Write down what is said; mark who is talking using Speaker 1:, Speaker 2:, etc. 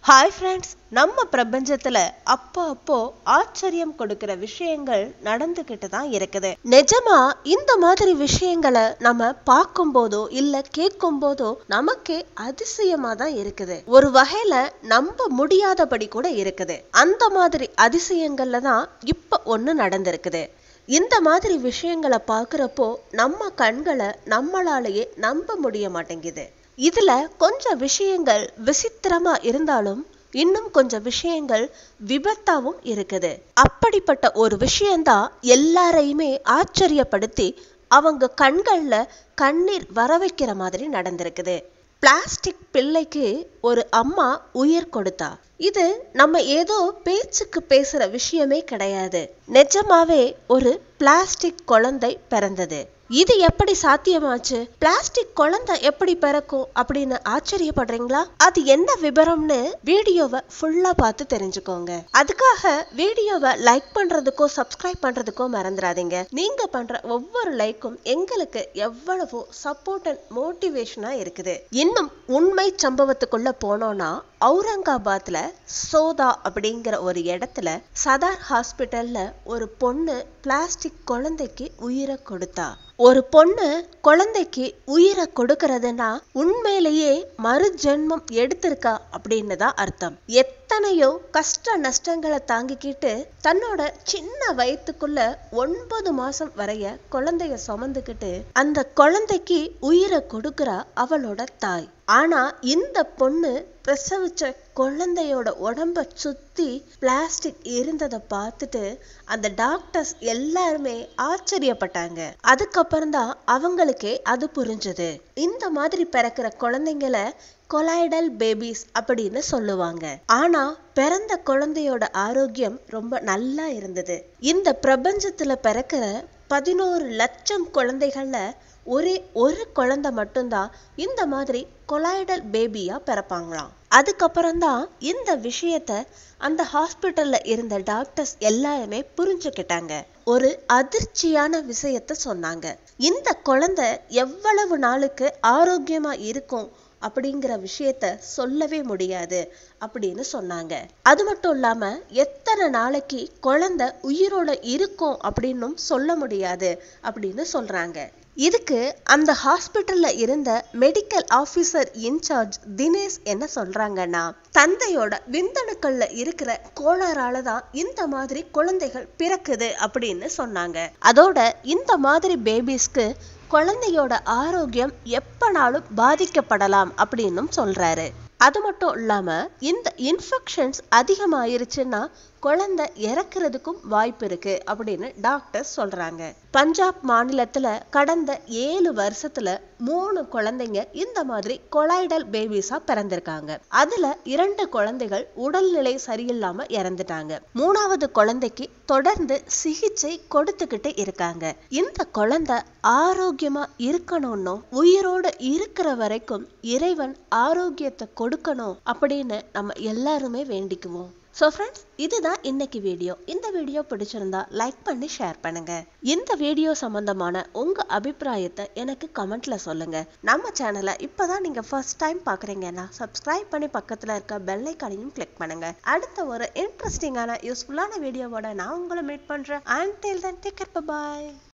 Speaker 1: hi friends நம்ம பிரபஞ்சத்துல அப்போ அப்போ ஆச்சரியம் கொடுக்கிற விஷயங்கள் நடந்துகிட்டு தான் இருக்குது நிஜமா இந்த மாதிரி விஷயங்களை நம்ம பார்க்கும் போதோ இல்ல கேட்கும் போதோ நமக்கே அதிசயமா தான் இருக்குது ஒரு வகையில நம்ப முடியாதபடி கூட இருக்குது அந்த மாதிரி அதிசயங்கள்ல தான் இப்ப ஒண்ணு நடந்திருக்குது இந்த மாதிரி விஷயங்களை பார்க்குறப்போ நம்ம கண்களை நம்மளாலேயே நம்ப முடிய மாட்டேங்குது இதுல கொஞ்சம் விஷயங்கள் விசித்திரமா இருந்தாலும் இன்னும் கொஞ்சம் விஷயங்கள் விபத்தாவும் இருக்குது அப்படிப்பட்ட ஒரு விஷயம்தான் எல்லாரையுமே ஆச்சரியப்படுத்தி அவங்க கண்கள்ல கண்ணீர் வர வைக்கிற மாதிரி நடந்திருக்குது பிளாஸ்டிக் பிள்ளைக்கு ஒரு அம்மா உயிர் கொடுத்தா இது நம்ம ஏதோ பேச்சுக்கு பேசுற விஷயமே கிடையாது நிஜமாவே ஒரு பிளாஸ்டிக் குழந்தை பிறந்தது இது எப்படி சாத்தியமாச்சு பிளாஸ்டிக் குழந்தை எப்படி பிறக்கும் அப்படின்னு ஆச்சரியப்படுறீங்களா அது என்ன விவரம்னு வீடியோவை ஃபுல்லா பார்த்து தெரிஞ்சுக்கோங்க அதுக்காக வீடியோவை லைக் பண்றதுக்கோ சப்ஸ்கிரைப் பண்றதுக்கோ மறந்துடாதீங்க நீங்க பண்ற ஒவ்வொரு லைக்கும் எங்களுக்கு எவ்வளவோ சப்போர்ட் அண்ட் மோட்டிவேஷனா இருக்குது இன்னும் உண்மை சம்பவத்துக்குள்ள போனோம்னா அவுரங்காபாத்ல சோதா அப்படிங்கிற ஒரு இடத்துல சதார் ஹாஸ்பிட்டல்ல ஒரு பொண்ணு பிளாஸ்டிக் குழந்தைக்கு உயிரை கொடுத்தா ஒரு பொண்ணு குழந்தைக்கு உயிரை கொடுக்கறதுன்னா உண்மையிலேயே மறு ஜென்மம் எடுத்திருக்கா அப்படின்னு தான் அர்த்தம் எத்தனையோ கஷ்ட நஷ்டங்களை தாங்கிக்கிட்டு தன்னோட சின்ன வயத்துக்குள்ள ஒன்பது மாசம் வரைய குழந்தைய சுமந்துக்கிட்டு அந்த குழந்தைக்கு உயிரை கொடுக்கறா அவளோட தாய் ஆனா இந்த பொண்ணு பிரசவிச்ச குழந்தையோட உடம்ப சுத்தி பிளாஸ்டிக் இருந்ததை பார்த்துட்டு அந்த டாக்டர்ஸ் எல்லாருமே ஆச்சரியப்பட்டாங்க அதுக்கப்புறம் தான் அவங்களுக்கே அது புரிஞ்சது இந்த மாதிரி பிறக்கிற குழந்தைங்கள கொலாய்டல் பேபிஸ் அப்படின்னு சொல்லுவாங்க ஆனா பிறந்த குழந்தையோட ஆரோக்கியம் ரொம்ப நல்லா இருந்தது இந்த பிரபஞ்சத்துல பிறக்கிற பதினோரு லட்சம் குழந்தைகள்ல ஒரே ஒரு குழந்தை மட்டும்தான் இந்த மாதிரி கொலாய்டல் பேபியா பிறப்பாங்களாம் அதுக்கப்புறம் தான் இந்த விஷயத்த அந்த ஹாஸ்பிட்டல்ல இருந்த டாக்டர்ஸ் எல்லாருமே புரிஞ்சுக்கிட்டாங்க ஒரு அதிர்ச்சியான விஷயத்த சொன்னாங்க இந்த குழந்தை எவ்வளவு நாளுக்கு ஆரோக்கியமா இருக்கும் அப்படிங்கிற விஷயத்த சொல்லவே முடியாது அப்படின்னு சொன்னாங்க அது மட்டும் இல்லாம எத்தனை நாளைக்கு குழந்தை உயிரோட இருக்கும் அப்படின்னும் சொல்ல முடியாது அப்படின்னு சொல்றாங்க இதுக்கு அந்த ஹாஸ்பிட்டல்ல இருந்த மெடிக்கல் ஆபீசர் இன்சார்ஜ் தினேஷ் என்ன சொல்றாங்கன்னா தந்தையோட விந்தணுக்கள்ல இருக்கிற கோளாறால தான் இந்த மாதிரி குழந்தைகள் பிறக்குது அப்படின்னு சொன்னாங்க அதோட இந்த மாதிரி பேபிஸ்க்கு குழந்தையோட ஆரோக்கியம் எப்பனாலும் பாதிக்கப்படலாம் அப்படின்னும் சொல்றாரு அது மட்டும் இல்லாம இந்த இன்ஃபெக்ஷன்ஸ் அதிகமாயிருச்சுன்னா குழந்தை இறக்குறதுக்கும் வாய்ப்பு இருக்கு அப்படின்னு டாக்டர் சொல்றாங்க பஞ்சாப் மாநிலத்துல கடந்த ஏழு வருஷத்துல மூணு குழந்தைங்க இந்த மாதிரி கொலாய்டல் பேபிஸா பிறந்திருக்காங்க அதுல இரண்டு குழந்தைகள் உடல்நிலை சரியில்லாம இறந்துட்டாங்க மூணாவது குழந்தைக்கு தொடர்ந்து சிகிச்சை கொடுத்துக்கிட்டு இருக்காங்க இந்த குழந்தை ஆரோக்கியமா இருக்கணும்னு உயிரோட இருக்கிற வரைக்கும் இறைவன் ஆரோக்கியத்தை கொடுக்கணும் அப்படின்னு நம்ம எல்லாருமே வேண்டிக்குவோம் ஸோ ஃப்ரெண்ட்ஸ் இதுதான் இன்னைக்கு வீடியோ இந்த வீடியோ பிடிச்சிருந்தா லைக் பண்ணி ஷேர் பண்ணுங்க இந்த வீடியோ சம்பந்தமான உங்க அபிப்பிராயத்தை எனக்கு கமெண்ட்ல சொல்லுங்க நம்ம சேனலை இப்பதான் நீங்க ஃபர்ஸ்ட் டைம் பாக்குறீங்கன்னா சப்ஸ்கிரைப் பண்ணி பக்கத்துல இருக்க பெல் ஐக்கானையும் கிளிக் பண்ணுங்க அடுத்த ஒரு இன்ட்ரெஸ்டிங்கான யூஸ்ஃபுல்லான வீடியோவோட நான் உங்களை மீட் பண்றேன் and till then take bye